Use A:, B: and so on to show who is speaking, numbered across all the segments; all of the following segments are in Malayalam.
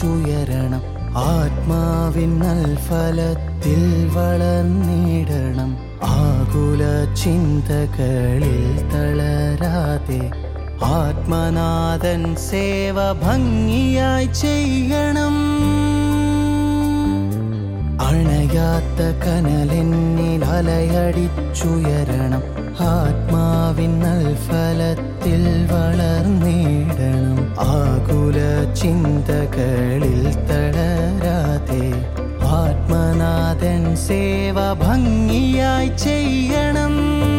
A: അലയടിച്ചുയരണം ആത്മാവിൻ നൽഫലത്തിൽ വളർന്നിടണം ആകുല ചിന്തകളിൽ തളരാതെ ആത്മനാഥൻ സേവ ഭംഗിയായി ചെയ്യണം അണയാത്ത കനലെന്നിൽ അലയടിച്ചുയരണം ആത്മാവിൻ നൽഫലത്തിൽ വളർന്നിടണം ആകുല ചിന്തകളിൽ തളരാതെ ആത്മനാഥൻ സേവ ഭംഗിയായി ചെയ്യണം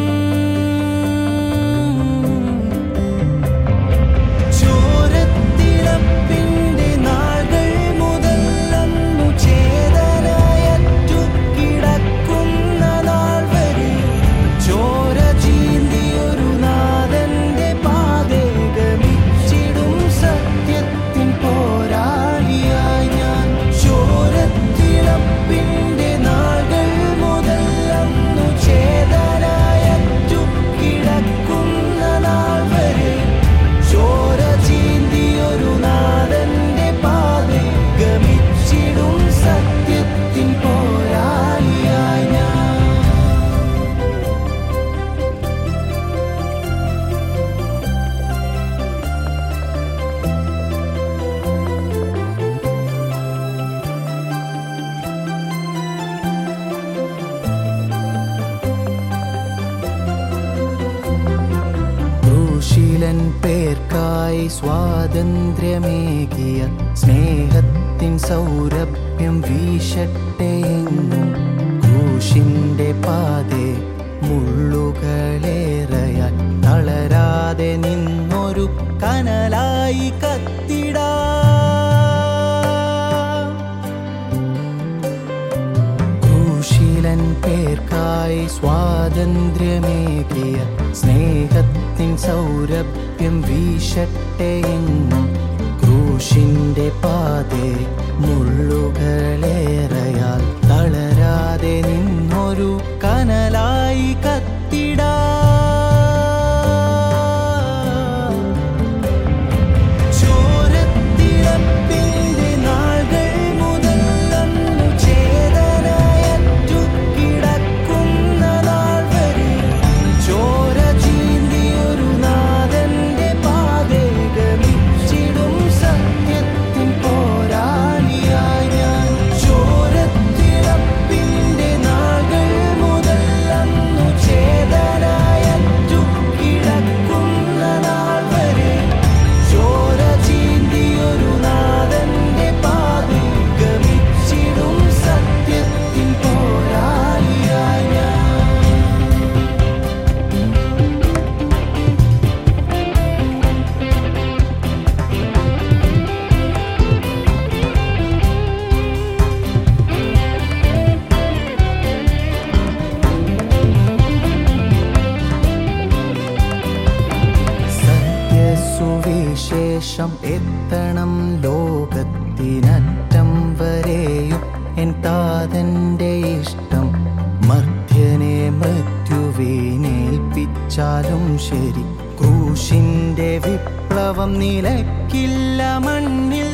A: ചോരത്തിളപ്പിന്റെ നാളുകൾ മുതൽ അന്നു ചേതനയറ്റു കിടക്കുന്ന നാൾ വരെ ചോര ചീന്തിയൊരു നാഥന്റെ പാതേ ഗമിച്ചിടും സത്യത്തിൻ പോരാളിയായി ഞാൻ ചോരത്തിളപ്പിന്റെ നാളുകൾ മുതൽ അന്നു ചേതനയറ്റു കിടക്കുന്ന നാൾ വരെ ചോര ചീന്തിയൊരു നാഥന്റെ പാതേ ഗമിച്ചിടും സത്യത്തിൻ പോരാളിയായി ഞാൻ ക്രൂശിലൻ പേർക്കായി സ്വാതന്ത്ര്യമേകിയ സ്നേഹത്തിൻ സൗരഭ്യം വീശട്ടെയെങ്ങും ക്രൂശിന്റെ പാതെ മുള്ളുകളേറയാൽ തളരാതെ നിന്നൊരു കനലായി കത്തിടാ ക്രൂശിലൻ പേർക്കായി സ്വാതന്ത്ര്യമേകിയ സ്നേഹത്തിൻ സൗരഭ്യം വീശട്ടെയെങ്ങും ക്രൂശിന്റെ പാതെ മുള്ളുകളേറയാൽ തളരാതെ നിന്നൊരു കനലായി കത്തിടാ ചോരത്തിളപ്പിന്റെ നാളുകൾ മുതൽ അന്നു ചേതനയറ്റു കിടക്കുന്ന നാൾ വരെ ചോര ചീന്തിയൊരു നാഥന്റെ പാതേ ഗമിച്ചിടും സത്യത്തിൻ പോരാളിയായി ഞാൻ ചോരത്തിളപ്പിന്റെ നാളുകൾ മുതൽ അന്നു ചേതനയറ്റു കിടക്കുന്ന നാൾ വരെ ചോര ചീന്തിയൊരു നാഥന്റെ പാതേ ഗമിച്ചിടും സത്യത്തിൻ പോരാളിയായി ഞാൻ സത്യസുവിശേഷം എത്തണം ലോകത്തിനറ്റം വരെയും എൻ താതന്റെ ഇഷ്ടം മർത്യനെ മൃത്യുവിനേൽപ്പിച്ചാലും ശരി ക്രൂശിന്റെ വിപ്ലവം നിലയ്ക്കില്ല മണ്ണിൽ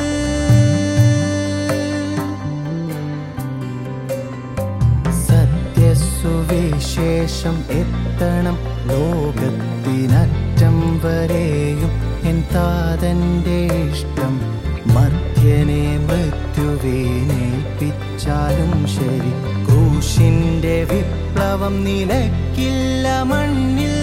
A: സത്യസുവിശേഷം എത്തണം ലോകത്തിനറ്റം വരെയും എൻ താതന്റെ ഇഷ്ടം മർത്യനെ മൃത്യുവിനേൽപ്പിച്ചാലും ശരി ക്രൂശിന്റെ വിപ്ലവം നിലയ്ക്കില്ല മണ്ണിൽ